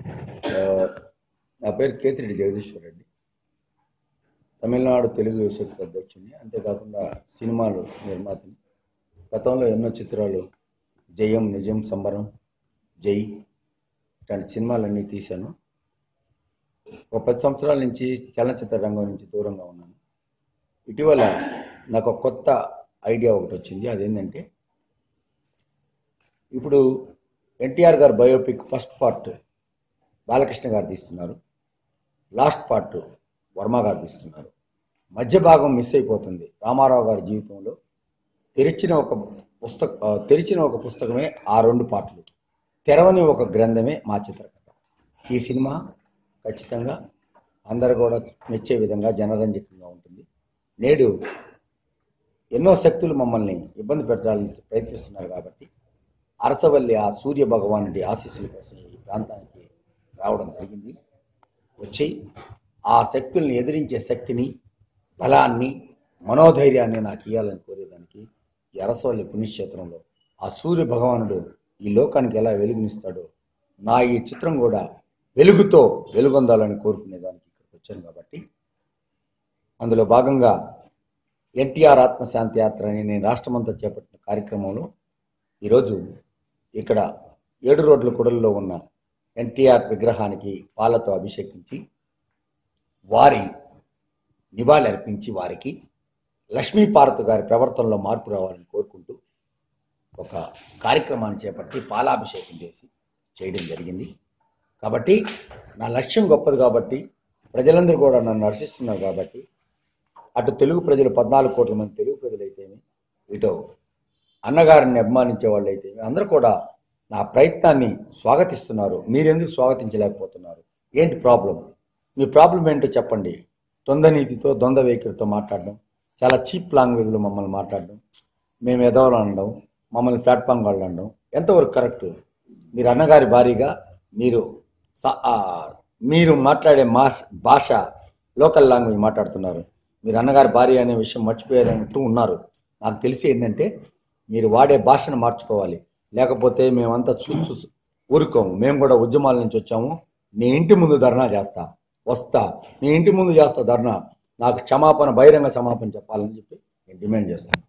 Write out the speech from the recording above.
ఆ, నా పేరు కేతిరెడ్డి జగదీశ్వర్ రెడ్డి తమిళనాడు తెలుగు యువశక్తి అధ్యక్షుడిని అంతేకాకుండా సినిమాలు నిర్మాతని గతంలో ఎన్నో చిత్రాలు జయం నిజం సంబరం జై ఇట్లాంటి సినిమాలన్నీ తీశాను ఒక పది సంవత్సరాల నుంచి చలనచిత్ర రంగం నుంచి దూరంగా ఉన్నాను ఇటీవల నాకు ఒక కొత్త ఐడియా ఒకటి వచ్చింది అదేంటంటే ఇప్పుడు ఎన్టీఆర్ గారు బయోపిక్ ఫస్ట్ పార్ట్ బాలకృష్ణ గారు తీస్తున్నారు లాస్ట్ పార్ట్ వర్మ గారు తీస్తున్నారు మధ్య భాగం మిస్ అయిపోతుంది రామారావు గారి జీవితంలో తెరిచిన ఒక పుస్తక ఆ, తెరిచిన ఒక పుస్తకమే ఆ రెండు పాటలు తెరవని ఒక గ్రంథమే మా చిత్రకథ ఈ సినిమా ఖచ్చితంగా అందరు కూడా మెచ్చే విధంగా జనరంజకంగా ఉంటుంది నేడు ఎన్నో శక్తులు మమ్మల్ని ఇబ్బంది పెట్టాలని ప్రయత్నిస్తున్నారు కాబట్టి అరసవల్లి ఆ సూర్య భగవానుడి ఆశీస్సుల కోసం ఈ ప్రాంతానికి రావడం జరిగింది వచ్చి ఆ శక్తుల్ని ఎదిరించే శక్తిని బలాన్ని మనోధైర్యాన్ని నాకు ఇవ్వాలని కోరేదానికి ఈ అరసవల్లి పుణ్యక్షేత్రంలో ఆ సూర్య భగవానుడు ఈ లోకానికి ఎలా వెలుగునిస్తాడో నా ఈ చిత్రం కూడా వెలుగుతో వెలుగొందాలని కోరుకునేదానికి ఇక్కడికి వచ్చాను కాబట్టి అందులో భాగంగా ఎన్టీఆర్ ఆత్మశాంతి యాత్ర అని నేను రాష్ట్రమంతా చేపట్టిన కార్యక్రమంలో ఈరోజు ఇక్కడ ఏడు రోడ్ల కుడల్లో ఉన్న ఎన్టీఆర్ విగ్రహానికి పాలతో అభిషేకించి వారి నివాళి అర్పించి వారికి లక్ష్మీపార్వతి గారి ప్రవర్తనలో మార్పు రావాలని కోరుకుంటూ ఒక కార్యక్రమాన్ని చేపట్టి పాలాభిషేకం చేసి చేయడం జరిగింది కాబట్టి నా లక్ష్యం గొప్పది కాబట్టి ప్రజలందరూ కూడా నన్ను హర్షిస్తున్నారు కాబట్టి అటు తెలుగు ప్రజలు పద్నాలుగు కోట్ల మంది తెలుగు ప్రజలైతేమి ఇటు అన్నగారిని అభిమానించే వాళ్ళు అయితే అందరూ కూడా నా ప్రయత్నాన్ని స్వాగతిస్తున్నారు మీరెందుకు స్వాగతించలేకపోతున్నారు ఏంటి ప్రాబ్లం మీ ప్రాబ్లం ఏంటో చెప్పండి దొందనీతితో దొంద వైఖరితో మాట్లాడడం చాలా చీప్ లాంగ్వేజ్లో మమ్మల్ని మాట్లాడడం మేము ఎదవలు అనడం మమ్మల్ని ప్లాట్ఫామ్ వాళ్ళు అనడం ఎంతవరకు కరెక్ట్ మీరు అన్నగారి భారీగా మీరు స- ఆ, మీరు మాట్లాడే మాస్ భాష లోకల్ లాంగ్వేజ్ మాట్లాడుతున్నారు మీరు అన్నగారి భార్య అనే విషయం మర్చిపోయారంటూ ఉన్నారు నాకు తెలిసి ఏంటంటే మీరు వాడే భాషను మార్చుకోవాలి లేకపోతే మేమంతా చూస్తూ ఊరుకోము మేము కూడా ఉద్యమాల నుంచి వచ్చాము నీ ఇంటి ముందు ధర్నా చేస్తా వస్తా నీ ఇంటి ముందు చేస్తా ధర్నా నాకు క్షమాపణ బహిరంగ క్షమాపణ చెప్పాలని చెప్పి నేను డిమాండ్ చేస్తాను